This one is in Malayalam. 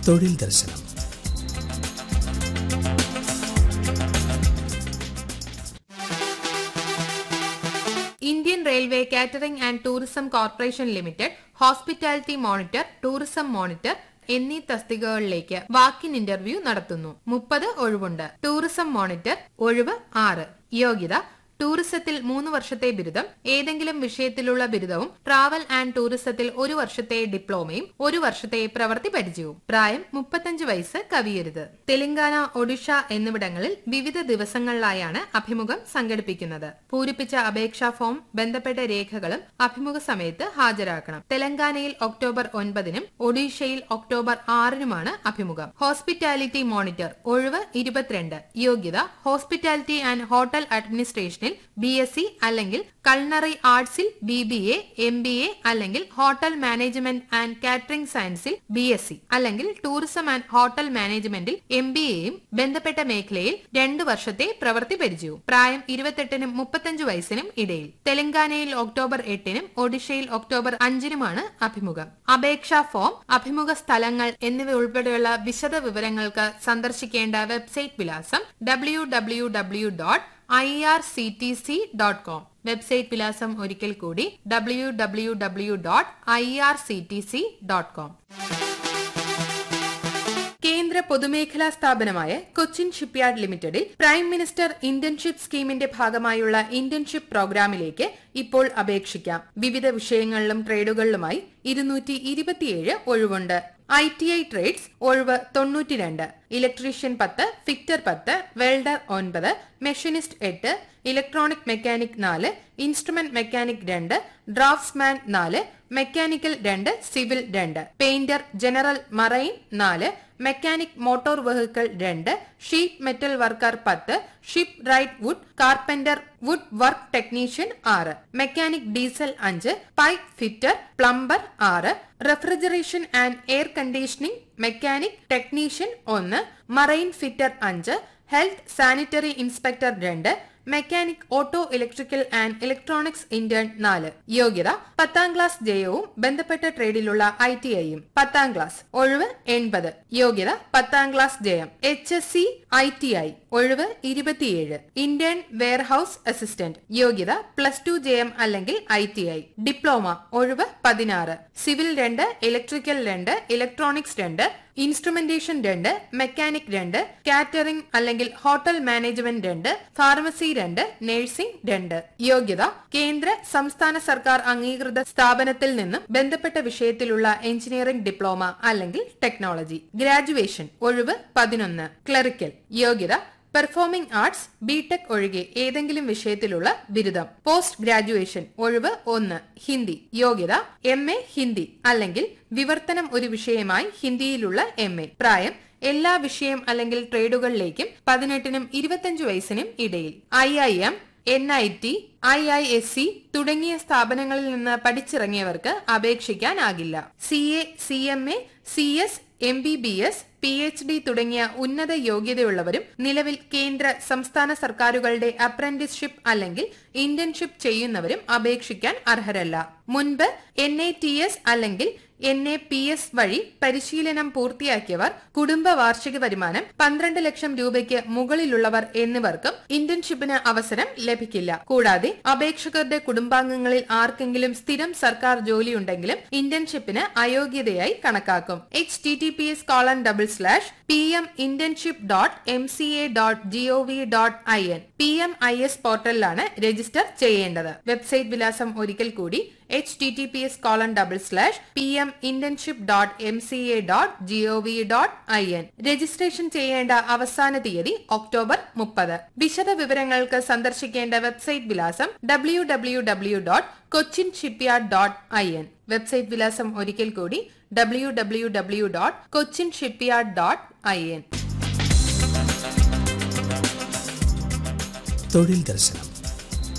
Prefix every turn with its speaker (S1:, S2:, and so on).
S1: തൊഴിൽ ദർശനം
S2: Indian railway catering and tourism corporation limited hospitality monitor tourism monitor എന്നീ തസ്തികകളിലേക്ക് വാക്കിൻ ഇന്റർവ്യൂ നടത്തുന്നു മുപ്പത് ഒഴിവുണ്ട് ടൂറിസം മോണിറ്റർ ഒഴിവ് ആറ് യോഗ്യത ടൂറിസത്തിൽ മൂന്ന് വർഷത്തെ ബിരുദം ഏതെങ്കിലും വിഷയത്തിലുള്ള ബിരുദവും ട്രാവൽ ആൻഡ് ടൂറിസത്തിൽ ഒരു വർഷത്തെ ഡിപ്ലോമയും ഒരു വർഷത്തെ പ്രവൃത്തി പരിചയവും പ്രായം മുപ്പത്തഞ്ച് വയസ്സ് കവിയരുത് തെലങ്കാന ഒഡീഷ എന്നിവിടങ്ങളിൽ വിവിധ ദിവസങ്ങളിലായാണ് അഭിമുഖം സംഘടിപ്പിക്കുന്നത് പൂരിപ്പിച്ച അപേക്ഷാ ഫോം ബന്ധപ്പെട്ട രേഖകളും അഭിമുഖ സമയത്ത് ഹാജരാക്കണം തെലങ്കാനയിൽ ഒക്ടോബർ ഒൻപതിനും ഒഡീഷയിൽ ഒക്ടോബർ ആറിനുമാണ് അഭിമുഖം ഹോസ്പിറ്റാലിറ്റി മോണിറ്റർ ഒഴിവ് ഇരുപത്തിരണ്ട് യോഗ്യത ഹോസ്പിറ്റാലിറ്റി ആൻഡ് ഹോട്ടൽ അഡ്മിനിസ്ട്രേഷനിൽ ബി എസ് സി അല്ലെങ്കിൽ കൾണറി ആർട്സിൽ B B A M B A അല്ലെങ്കിൽ ഹോട്ടൽ മാനേജ്മെന്റ് ആൻഡ് കാറ്ററിംഗ് സയൻസിൽ ബി എസ് സി അല്ലെങ്കിൽ ടൂറിസം ആൻഡ് ഹോട്ടൽ മാനേജ്മെന്റിൽ എം ബി എയും ബന്ധപ്പെട്ട മേഖലയിൽ രണ്ടു വർഷത്തെ പ്രവൃത്തി പരിചയവും പ്രായം ഇരുപത്തെട്ടിനും മുപ്പത്തഞ്ച് വയസ്സിനും ഇടയിൽ തെലങ്കാനയിൽ ഒക്ടോബർ എട്ടിനും ഒഡീഷയിൽ ഒക്ടോബർ അഞ്ചിനുമാണ് അഭിമുഖം അപേക്ഷാ ഫോം അഭിമുഖ സ്ഥലങ്ങൾ എന്നിവ ഉൾപ്പെടെയുള്ള വിശദ വിവരങ്ങൾക്ക് സന്ദർശിക്കേണ്ട വെബ്സൈറ്റ് വിലാസം W W W dot I R C T C dot com website വിലാസം ഒരിക്കൽ കൂടി W W W dot I R C T C dot com കേന്ദ്ര പൊതുമേഖലാ സ്ഥാപനമായ കൊച്ചിൻ ഷിപ്പ്യാർഡ് ലിമിറ്റഡിൽ പ്രൈം മിനിസ്റ്റർ ഇന്റേൺഷിപ്പ് സ്കീമിന്റെ ഭാഗമായുള്ള ഇന്റേൺഷിപ്പ് പ്രോഗ്രാമിലേക്ക് ഇപ്പോൾ അപേക്ഷിക്കാം വിവിധ വിഷയങ്ങളിലും ട്രേഡുകളിലുമായി ഇരുന്നൂറ്റി ഇരുപത്തിയേഴ് ഒഴിവുണ്ട് ഐ ടി ഐ ട്രേഡ്സ് ഒഴിവ് തൊണ്ണൂറ്റിരണ്ട് ഇലക്ട്രീഷ്യൻ പത്ത് ഫിറ്റർ പത്ത് വെൽഡർ ഒൻപത് മെഷീനിസ്റ്റ് എട്ട് ഇലക്ട്രോണിക് മെക്കാനിക് നാല് ഇൻസ്ട്രുമെന്റ് മെക്കാനിക് രണ്ട് ഡ്രാഫ്റ്റ്സ്മാൻ നാല് മെക്കാനിക്കൽ രണ്ട് സിവിൽ രണ്ട് പെയിന്റർ ജനറൽ മറൈൻ നാല് മെക്കാനിക് മോട്ടോർ വെഹിക്കിൾ രണ്ട് ഷീറ്റ് മെറ്റൽ വർക്കർ പത്ത് shipwright wood carpenter wood work technician ആറ് മെക്കാനിക് ഡീസൽ അഞ്ച് പൈപ്പ് ഫിറ്റർ പ്ലംബർ ആറ് refrigeration and air conditioning mechanic technician ഒന്ന് മറൈൻ ഫിറ്റർ അഞ്ച് ഹെൽത്ത് സാനിറ്ററി ഇൻസ്പെക്ടർ രണ്ട് mechanic auto electrical and electronics intern നാല് യോഗ്യത പത്താം ക്ലാസ് ജയവും ബന്ധപ്പെട്ട ട്രേഡിലുള്ള ഐ ടി ഐയും പത്താം ക്ലാസ് ഒഴിവ് എൺപത് യോഗ്യത പത്താം ക്ലാസ് ജയം H S C I T I ഒഴിവ് ഇരുപത്തിയേഴ് ഇന്റേൺ വെയർഹൌസ് അസിസ്റ്റന്റ് യോഗ്യത പ്ലസ് ടു ജയം അല്ലെങ്കിൽ ഐ ടി ഐ ഡിപ്ലോമ ഒഴിവ് പതിനാറ് സിവിൽ രണ്ട് ഇലക്ട്രിക്കൽ രണ്ട് ഇലക്ട്രോണിക്സ് രണ്ട് ഇൻസ്ട്രുമെന്റേഷൻ രണ്ട് മെക്കാനിക് രണ്ട് കാറ്ററിംഗ് അല്ലെങ്കിൽ ഹോട്ടൽ മാനേജ്മെന്റ് രണ്ട് ഫാർമസി രണ്ട് നഴ്സിംഗ് രണ്ട് യോഗ്യത കേന്ദ്ര സംസ്ഥാന സർക്കാർ അംഗീകൃത സ്ഥാപനത്തിൽ നിന്നും ബന്ധപ്പെട്ട വിഷയത്തിലുള്ള എഞ്ചിനീയറിംഗ് ഡിപ്ലോമ അല്ലെങ്കിൽ ടെക്നോളജി ഗ്രാജുവേഷൻ ഒഴിവ് പതിനൊന്ന് ക്ലറിക്കൽ യോഗ്യത പെർഫോമിംഗ് ആർട്സ് ബിടെക് ഒഴികെ ഏതെങ്കിലും വിഷയത്തിലുള്ള ബിരുദം പോസ്റ്റ് ഗ്രാജുവേഷൻ ഒഴിവ് ഒന്ന് ഹിന്ദി യോഗ്യത എം എ ഹിന്ദി അല്ലെങ്കിൽ വിവർത്തനം ഒരു വിഷയമായി ഹിന്ദിയിലുള്ള എം എ പ്രായം എല്ലാ വിഷയം അല്ലെങ്കിൽ ട്രേഡുകളിലേക്കും പതിനെട്ടിനും ഇരുപത്തിയഞ്ച് വയസ്സിനും ഇടയിൽ I I M N I T I I S C തുടങ്ങിയ സ്ഥാപനങ്ങളിൽ നിന്ന് പഠിച്ചിറങ്ങിയവർക്ക് അപേക്ഷിക്കാനാകില്ല C A C M A C S M B B S P H D തുടങ്ങിയ ഉന്നത യോഗ്യതയുള്ളവരും നിലവിൽ കേന്ദ്ര സംസ്ഥാന സർക്കാരുകളുടെ അപ്രന്റീസ്ഷിപ്പ് അല്ലെങ്കിൽ ഇന്റേൺഷിപ്പ് ചെയ്യുന്നവരും അപേക്ഷിക്കാൻ അർഹരല്ല മുൻപ് എൻ എ ടി എസ് അല്ലെങ്കിൽ എൻ എ പി എസ് വഴി പരിശീലനം പൂർത്തിയാക്കിയവർ കുടുംബ വാർഷിക വരുമാനം പന്ത്രണ്ട് ലക്ഷം രൂപയ്ക്ക് മുകളിലുള്ളവർ എന്നിവർക്കും ഇന്റേൺഷിപ്പിന് അവസരം ലഭിക്കില്ല കൂടാതെ അപേക്ഷകരുടെ കുടുംബാംഗങ്ങളിൽ ആർക്കെങ്കിലും സ്ഥിരം സർക്കാർ ജോലിയുണ്ടെങ്കിലും ഇന്റേൺഷിപ്പിന് അയോഗ്യതയായി കണക്കാക്കും H T T P S colon double slash P M internship dot M C A dot G O V dot I N P M I S പോർട്ടലിലാണ് രജിസ്റ്റർ ചെയ്യേണ്ടത് വെബ്സൈറ്റ് വിലാസം ഒരിക്കൽ കൂടി H T T P S colon double slash P M internship dot M C A dot G O V dot I N registration ചെയ്യേണ്ട അവസാന തീയതി ഒക്ടോബർ മുപ്പത് വിശദ വിവരങ്ങൾക്ക് സന്ദർശിക്കേണ്ട വെബ്സൈറ്റ് വിലാസം W W W dot Cochin shipyard dot I N website വിലാസം ഒരിക്കൽ കൂടി W W W dot Cochin shipyard dot I N
S1: തൊഴിൽ ദർശനം